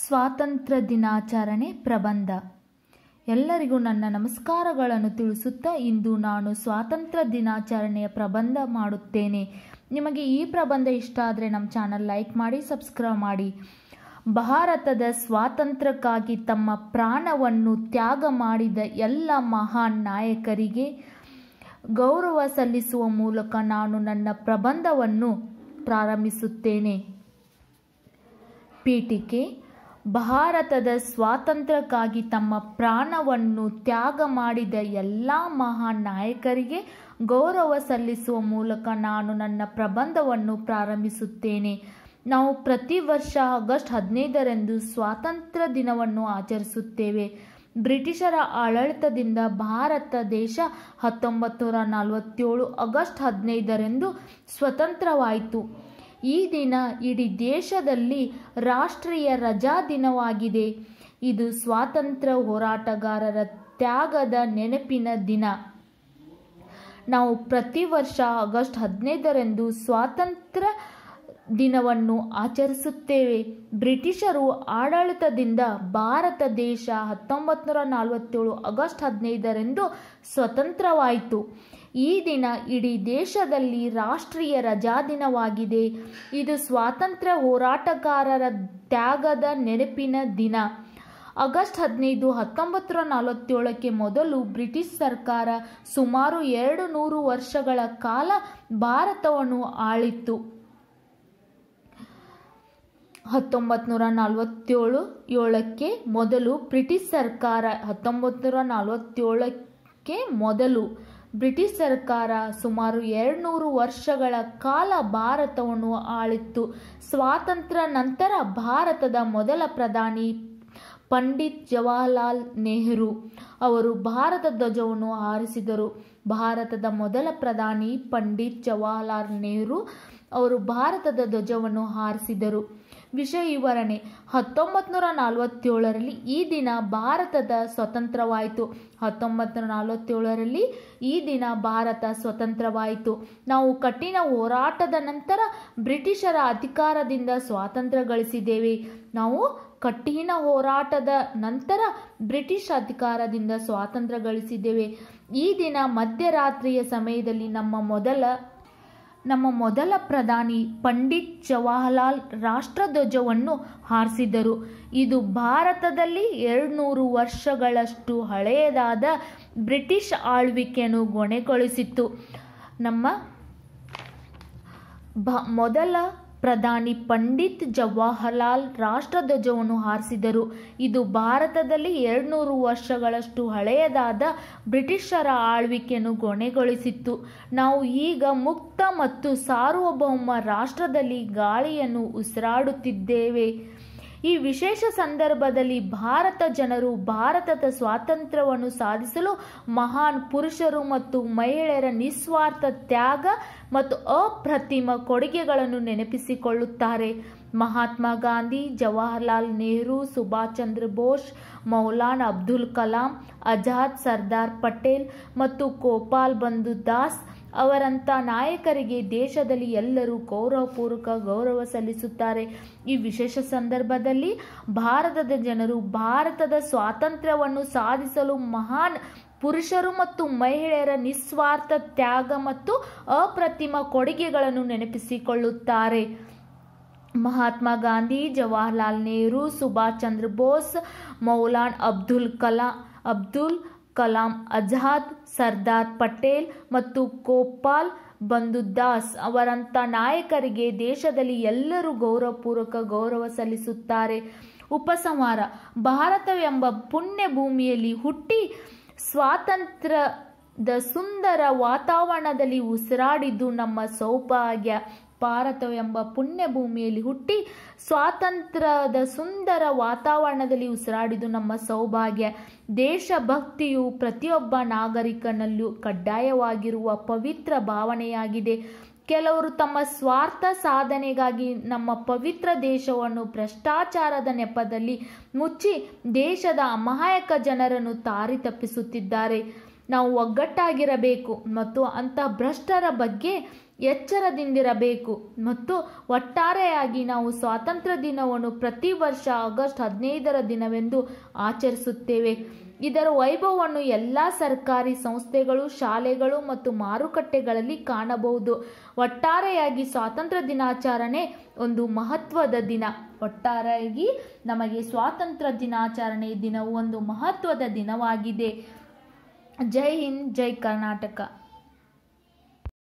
ಸ್ವಾತಂತ್ರ್ಯ ದಿನಾಚರಣೆ ಪ್ರಬಂಧ ಎಲ್ಲರಿಗೂ ನನ್ನ ನಮಸ್ಕಾರಗಳನ್ನು ತಿಳಿಸುತ್ತಾ ಇಂದು ನಾನು ಸ್ವಾತಂತ್ರ್ಯ ದಿನಾಚರಣೆಯ ಪ್ರಬಂಧ ಮಾಡುತ್ತೇನೆ ನಿಮಗೆ ಈ ಪ್ರಬಂಧ ಇಷ್ಟ ಆದರೆ ನಮ್ಮ ಚಾನಲ್ ಲೈಕ್ ಮಾಡಿ ಸಬ್ಸ್ಕ್ರೈಬ್ ಮಾಡಿ ಭಾರತದ ಸ್ವಾತಂತ್ರ್ಯಕ್ಕಾಗಿ ತಮ್ಮ ಪ್ರಾಣವನ್ನು ತ್ಯಾಗ ಮಾಡಿದ ಎಲ್ಲ ಮಹಾನ್ ನಾಯಕರಿಗೆ ಗೌರವ ಸಲ್ಲಿಸುವ ಮೂಲಕ ನಾನು ನನ್ನ ಪ್ರಬಂಧವನ್ನು ಪ್ರಾರಂಭಿಸುತ್ತೇನೆ ಪೀಠಿಕೆ ಭಾರತದ ಸ್ವಾತಂತ್ರ್ಯಕ್ಕಾಗಿ ತಮ್ಮ ಪ್ರಾಣವನ್ನು ತ್ಯಾಗ ಮಾಡಿದ ಎಲ್ಲ ಮಹಾನ್ ನಾಯಕರಿಗೆ ಗೌರವ ಸಲ್ಲಿಸುವ ಮೂಲಕ ನಾನು ನನ್ನ ಪ್ರಬಂಧವನ್ನು ಪ್ರಾರಂಭಿಸುತ್ತೇನೆ ನಾವು ಪ್ರತಿ ವರ್ಷ ಆಗಸ್ಟ್ ಹದಿನೈದರಂದು ಸ್ವಾತಂತ್ರ್ಯ ದಿನವನ್ನು ಆಚರಿಸುತ್ತೇವೆ ಬ್ರಿಟಿಷರ ಆಡಳಿತದಿಂದ ಭಾರತ ದೇಶ ಹತ್ತೊಂಬತ್ತು ನೂರ ನಲವತ್ತೇಳು ಆಗಸ್ಟ್ ಹದಿನೈದರಂದು ಸ್ವತಂತ್ರವಾಯಿತು ಈ ದಿನ ಇಡೀ ದೇಶದಲ್ಲಿ ರಾಷ್ಟ್ರೀಯ ರಜಾ ದಿನವಾಗಿದೆ ಇದು ಸ್ವಾತಂತ್ರ್ಯ ಹೋರಾಟಗಾರರ ತ್ಯಾಗದ ನೆನಪಿನ ದಿನ ನಾವು ಪ್ರತಿ ವರ್ಷ ಆಗಸ್ಟ್ ಹದಿನೈದರಂದು ಸ್ವಾತಂತ್ರ್ಯ ದಿನವನ್ನು ಆಚರಿಸುತ್ತೇವೆ ಬ್ರಿಟಿಷರು ಆಡಳಿತದಿಂದ ಭಾರತ ದೇಶ ಹತ್ತೊಂಬತ್ತು ನೂರ ನಲವತ್ತೇಳು ಆಗಸ್ಟ್ ಹದಿನೈದರಂದು ಸ್ವತಂತ್ರವಾಯಿತು ಈ ದಿನ ಇಡೀ ದೇಶದಲ್ಲಿ ರಾಷ್ಟ್ರೀಯ ರಜಾ ದಿನವಾಗಿದೆ ಇದು ಸ್ವಾತಂತ್ರ್ಯ ಹೋರಾಟಗಾರರ ತ್ಯಾಗದ ನೆನಪಿನ ದಿನ ಆಗಸ್ಟ್ ಹದಿನೈದು ಹತ್ತೊಂಬತ್ತು ನೂರ ನಲವತ್ತೇಳಕ್ಕೆ ಮೊದಲು ಬ್ರಿಟಿಷ್ ಸರ್ಕಾರ ಸುಮಾರು ಎರಡು ನೂರು ವರ್ಷಗಳ ಕಾಲ ಭಾರತವನ್ನು ಆಳಿತ್ತು ಹತ್ತೊಂಬತ್ತು ನೂರ ನಲವತ್ತೇಳು ಏಳಕ್ಕೆ ಮೊದಲು ಬ್ರಿಟಿಷ್ ಸರ್ಕಾರ ಹತ್ತೊಂಬತ್ತು ನೂರ ನಲವತ್ತೇಳಕ್ಕೆ ಮೊದಲು ಬ್ರಿಟಿಷ್ ಸರ್ಕಾರ ಸುಮಾರು ಎರಡುನೂರು ವರ್ಷಗಳ ಕಾಲ ಭಾರತವನ್ನು ಆಳಿತ್ತು ಸ್ವಾತಂತ್ರ್ಯ ನಂತರ ಭಾರತದ ಮೊದಲ ಪ್ರಧಾನಿ ಪಂಡಿತ್ ಜವಾಹರ್ಲಾಲ್ ನೆಹರು ಅವರು ಭಾರತ ಧ್ವಜವನ್ನು ಹಾರಿಸಿದರು ಭಾರತದ ಮೊದಲ ಪ್ರಧಾನಿ ಪಂಡಿತ್ ಜವಾಹರ್ಲಾಲ್ ನೆಹರು ಅವರು ಭಾರತದ ಧ್ವಜವನ್ನು ಹಾರಿಸಿದರು ವಿಷಯ ವಿವರಣೆ ಹತ್ತೊಂಬತ್ತು ನೂರ ನಲವತ್ತೇಳರಲ್ಲಿ ಈ ದಿನ ಭಾರತದ ಸ್ವತಂತ್ರವಾಯಿತು ಹತ್ತೊಂಬತ್ತು ನೂರ ನಲವತ್ತೇಳರಲ್ಲಿ ಈ ದಿನ ಭಾರತ ಸ್ವತಂತ್ರವಾಯಿತು ನಾವು ಕಠಿಣ ಹೋರಾಟದ ನಂತರ ಬ್ರಿಟಿಷರ ಅಧಿಕಾರದಿಂದ ಸ್ವಾತಂತ್ರ್ಯ ಗಳಿಸಿದ್ದೇವೆ ನಾವು ಕಠಿಣ ಹೋರಾಟದ ನಂತರ ಬ್ರಿಟಿಷ್ ಅಧಿಕಾರದಿಂದ ಸ್ವಾತಂತ್ರ್ಯ ಗಳಿಸಿದ್ದೇವೆ ಈ ದಿನ ಮಧ್ಯರಾತ್ರಿಯ ಸಮಯದಲ್ಲಿ ನಮ್ಮ ಮೊದಲ ನಮ್ಮ ಮೊದಲ ಪ್ರಧಾನಿ ಪಂಡಿತ್ ಜವಾಹರ್ಲಾಲ್ ರಾಷ್ಟ್ರಧ್ವಜವನ್ನು ಹಾರಿಸಿದರು ಇದು ಭಾರತದಲ್ಲಿ ಎರಡುನೂರು ವರ್ಷಗಳಷ್ಟು ಹಳೆಯದಾದ ಬ್ರಿಟಿಷ್ ಆಳ್ವಿಕೆಯನ್ನು ಕೊನೆಗೊಳಿಸಿತ್ತು ನಮ್ಮ ಭ ಮೊದಲ ಪ್ರಧಾನಿ ಪಂಡಿತ್ ಜವಾಹರ್ಲಾಲ್ ರಾಷ್ಟ್ರಧ್ವಜವನ್ನು ಹಾರಿಸಿದರು ಇದು ಭಾರತದಲ್ಲಿ ಎರಡುನೂರು ವರ್ಷಗಳಷ್ಟು ಹಳೆಯದಾದ ಬ್ರಿಟಿಷರ ಆಳ್ವಿಕೆಯನ್ನು ಕೊನೆಗೊಳಿಸಿತ್ತು ನಾವು ಈಗ ಮುಕ್ತ ಮತ್ತು ಸಾರ್ವಭೌಮ ರಾಷ್ಟ್ರದಲ್ಲಿ ಗಾಳಿಯನ್ನು ಉಸಿರಾಡುತ್ತಿದ್ದೇವೆ ಈ ವಿಶೇಷ ಸಂದರ್ಭದಲ್ಲಿ ಭಾರತ ಜನರು ಭಾರತದ ಸ್ವಾತಂತ್ರ್ಯವನ್ನು ಸಾಧಿಸಲು ಮಹಾನ್ ಪುರುಷರು ಮತ್ತು ಮಹಿಳೆಯರ ನಿಸ್ವಾರ್ಥ ತ್ಯಾಗ ಮತ್ತು ಅಪ್ರತಿಮ ಕೊಡುಗೆಗಳನ್ನು ನೆನಪಿಸಿಕೊಳ್ಳುತ್ತಾರೆ ಮಹಾತ್ಮ ಗಾಂಧಿ ಜವಾಹರ್ಲಾಲ್ ನೆಹರು ಸುಭಾಷ್ ಚಂದ್ರ ಬೋಸ್ ಮೌಲಾನ್ ಅಬ್ದುಲ್ ಕಲಾಂ ಆಜಾದ್ ಸರ್ದಾರ್ ಪಟೇಲ್ ಮತ್ತು ಗೋಪಾಲ್ ಬಂಧು ದಾಸ್ ಅವರಂಥ ನಾಯಕರಿಗೆ ದೇಶದಲ್ಲಿ ಎಲ್ಲರೂ ಗೌರವಪೂರ್ವಕ ಗೌರವ ಸಲ್ಲಿಸುತ್ತಾರೆ ಈ ವಿಶೇಷ ಸಂದರ್ಭದಲ್ಲಿ ಭಾರತದ ಜನರು ಭಾರತದ ಸ್ವಾತಂತ್ರ್ಯವನ್ನು ಸಾಧಿಸಲು ಮಹಾನ್ ಪುರುಷರು ಮತ್ತು ಮಹಿಳೆಯರ ನಿಸ್ವಾರ್ಥ ತ್ಯಾಗ ಮತ್ತು ಅಪ್ರತಿಮ ಕೊಡುಗೆಗಳನ್ನು ನೆನಪಿಸಿಕೊಳ್ಳುತ್ತಾರೆ ಮಹಾತ್ಮ ಗಾಂಧಿ ಜವಾಹರ್ಲಾಲ್ ನೆಹರು ಸುಭಾಷ್ ಚಂದ್ರ ಬೋಸ್ ಮೌಲಾನ್ ಅಬ್ದುಲ್ ಕಲಾಂ ಅಬ್ದುಲ್ ಕಲಾಂ ಆಜಾದ್ ಸರ್ದಾರ್ ಪಟೇಲ್ ಮತ್ತು ಗೋಪಾಲ್ ಬಂಧು ದಾಸ್ ಅವರಂಥ ನಾಯಕರಿಗೆ ದೇಶದಲ್ಲಿ ಎಲ್ಲರೂ ಗೌರವಪೂರ್ವಕ ಗೌರವ ಸಲ್ಲಿಸುತ್ತಾರೆ ಉಪಸಂಹಾರ ಭಾರತವೆಂಬ ಪುಣ್ಯ ಭೂಮಿಯಲ್ಲಿ ಹುಟ್ಟಿ ಸ್ವಾತಂತ್ರ್ಯದ ಸುಂದರ ವಾತಾವರಣದಲ್ಲಿ ಉಸಿರಾಡಿದ್ದು ನಮ್ಮ ಸೌಭಾಗ್ಯ ಭಾರತವೆಂಬ ಪುಣ್ಯ ಭೂಮಿಯಲ್ಲಿ ಹುಟ್ಟಿ ಸ್ವಾತಂತ್ರ್ಯದ ಸುಂದರ ವಾತಾವರಣದಲ್ಲಿ ಉಸಿರಾಡಿದು ನಮ್ಮ ಸೌಭಾಗ್ಯ ದೇಶಭಕ್ತಿಯು ಪ್ರತಿಯೊಬ್ಬ ನಾಗರಿಕನಲ್ಲೂ ಕಡ್ಡಾಯವಾಗಿರುವ ಪವಿತ್ರ ಭಾವನೆಯಾಗಿದೆ ಕೆಲವರು ತಮ್ಮ ಸ್ವಾರ್ಥ ಸಾಧನೆಗಾಗಿ ನಮ್ಮ ಪವಿತ್ರ ದೇಶವನ್ನು ಭ್ರಷ್ಟಾಚಾರದ ನೆಪದಲ್ಲಿ ಮುಚ್ಚಿ ದೇಶದ ಅಮಾಯಕ ಜನರನ್ನು ದಾರಿ ತಪ್ಪಿಸುತ್ತಿದ್ದಾರೆ ನಾವು ಒಗ್ಗಟ್ಟಾಗಿರಬೇಕು ಮತ್ತು ಅಂಥ ಭ್ರಷ್ಟರ ಬಗ್ಗೆ ಎಚ್ಚರದಿಂದಿರಬೇಕು ಮತ್ತು ಒಟ್ಟಾರೆಯಾಗಿ ನಾವು ಸ್ವಾತಂತ್ರ್ಯ ದಿನವನ್ನು ಪ್ರತಿ ವರ್ಷ ಆಗಸ್ಟ್ ಹದಿನೈದರ ದಿನವೆಂದು ಆಚರಿಸುತ್ತೇವೆ ಇದರ ವೈಭವವನ್ನು ಎಲ್ಲ ಸರ್ಕಾರಿ ಸಂಸ್ಥೆಗಳು ಶಾಲೆಗಳು ಮತ್ತು ಮಾರುಕಟ್ಟೆಗಳಲ್ಲಿ ಕಾಣಬಹುದು ಒಟ್ಟಾರೆಯಾಗಿ ಸ್ವಾತಂತ್ರ್ಯ ದಿನಾಚರಣೆ ಒಂದು ಮಹತ್ವದ ದಿನ ಒಟ್ಟಾರೆಯಾಗಿ ನಮಗೆ ಸ್ವಾತಂತ್ರ್ಯ ದಿನಾಚರಣೆ ದಿನವು ಒಂದು ಮಹತ್ವದ ದಿನವಾಗಿದೆ ಜೈ ಹಿಂದ್ ಜೈ ಕರ್ನಾಟಕ